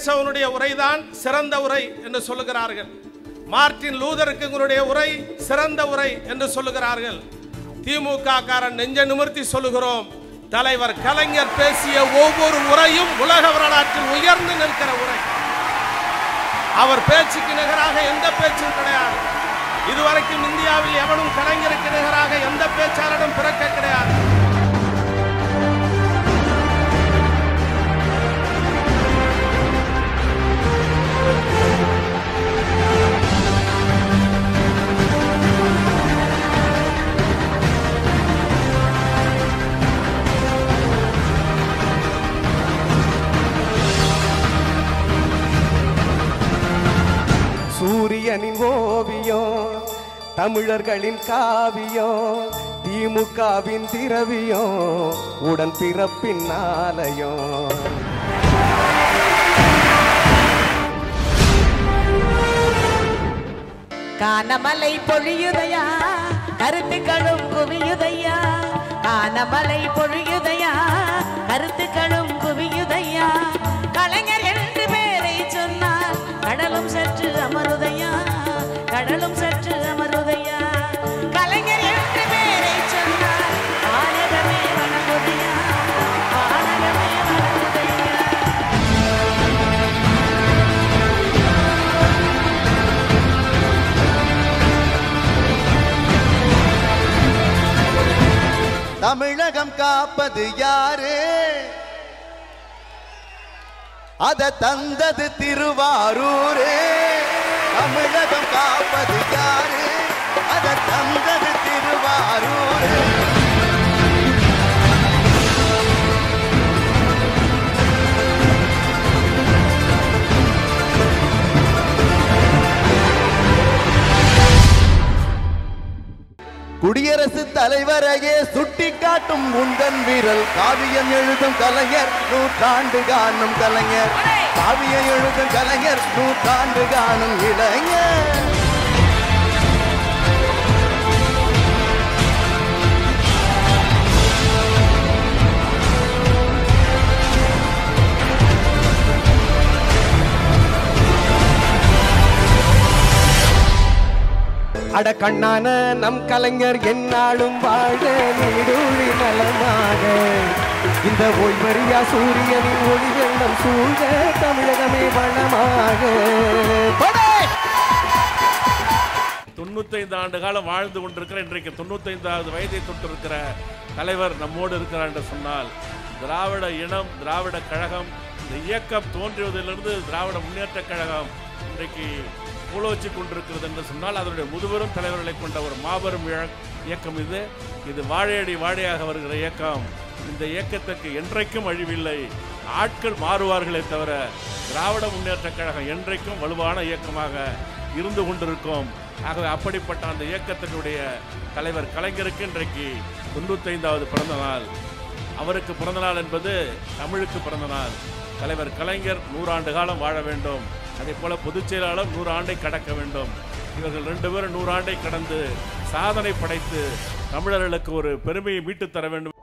கேசவனுடைய உரைதான் சிறந்த உரை என்று சொல்லுகிறார்கள் மார்ட்டின் லூதர் கிங்குடைய உரை சிறந்த உரை என்று சொல்லுகிறார்கள் திமுக காரன் நெஞ்ச நிமிர்த்தி சொல்லுகிறோம் தலைவர் கலைஞர் பேசிய ஒவ்வொரு உரையும் உலக வரலாற்றில் உயர்ந்து நிற்கிற உரை அவர் பேச்சுக்கு நிகராக எந்த பேச்சும் கிடையாது இதுவரைக்கும் இந்தியாவில் எவனும் கலைஞருக்கு நிகராக எந்த பேச்சாளரும் பிறக்க கிடையாது சூரியனின் ஓவியம் தமிழர்களின் காவியம் திமுகவின் திரவியம் உடன் பிறப்பின் ஆலயம் கானமலை பொழியுதையா கருத்துக்களும் குவியுதையா கானமலை பொழியுதையா கருத்துக்களும் குவியுதையா கலைஞர் என்று பேரை சொன்னால் கடலும் சற்று அமருதையா கடலும் சற்று அமருதையா கலைஞர் என்று பேரை சொன்னால் வானகமே வணங்குதையா வானகமே வணங்குதையா தமிழகம் காப்பது யாரு அத தந்தது திருவாரூரே தமிழகம் காப்பது யாரு அத தந்தது திருவாரூரே குடியரசுத் தலைவரையே சுட்டி காட்டும் உந்தன் வீரல் காவியம் எழுதும் கலைஞர் நூற்றாண்டு காணும் கலைஞர் காவியம் எழுதும் கலைஞர் நூற்றாண்டு காணும் இளைஞர் அட கண்ணான நம் கலைஞர் என்னாலும் வாழ நீடூழி நலமாக இந்த ஓய்வறியா சூரியனின் ஒளி வெள்ளம் சூழ்க தமிழகமே வளமாக படை! தொண்ணூத்தைந்து ஆண்டு காலம் வாழ்ந்து கொண்டிருக்கிற இன்றைக்கு தொண்ணூத்தைந்தாவது வயதை தொட்டிருக்கிற தலைவர் நம்மோடு இருக்கிறார் என்று சொன்னால் திராவிட இனம் திராவிட கழகம் இந்த இயக்கம் தோன்றியதிலிருந்து திராவிட முன்னேற்ற கழகம் இன்றைக்கு பூலோச்சி கொண்டிருக்கிறது என்று சொன்னால் அதனுடைய முதுபெரும் தலைவர்களை கொண்ட ஒரு மாபெரும் இழ- இயக்கம் இது இது வாழையடி வாழையாக வருகிற இயக்கம் இந்த இயக்கத்துக்கு என்றைக்கும் அழிவில்லை ஆட்கள் மாறுவார்களே தவிர திராவிட முன்னேற்ற கழகம் என்றைக்கும் வலுவான இயக்கமாக இருந்து கொண்டிருக்கும் ஆகவே அப்படிப்பட்ட அந்த இயக்கத்தினுடைய தலைவர் கலைஞருக்கு இன்றைக்கு தொண்ணூத்தைந்தாவது பிறந்த நாள் அவருக்கு பிறந்த நாள் என்பது தமிழுக்கு பிறந்த நாள் தலைவர் கலைஞர் நூறாண்டு காலம் வாழ வேண்டும் அதே போல பொதுச் செயலாளர் நூறு ஆண்டை கடக்க வேண்டும் இவர்கள் ரெண்டு பேரும் நூறாண்டை கடந்து சாதனை படைத்து தமிழர்களுக்கு ஒரு பெருமையை மீட்டுத் தர வேண்டும்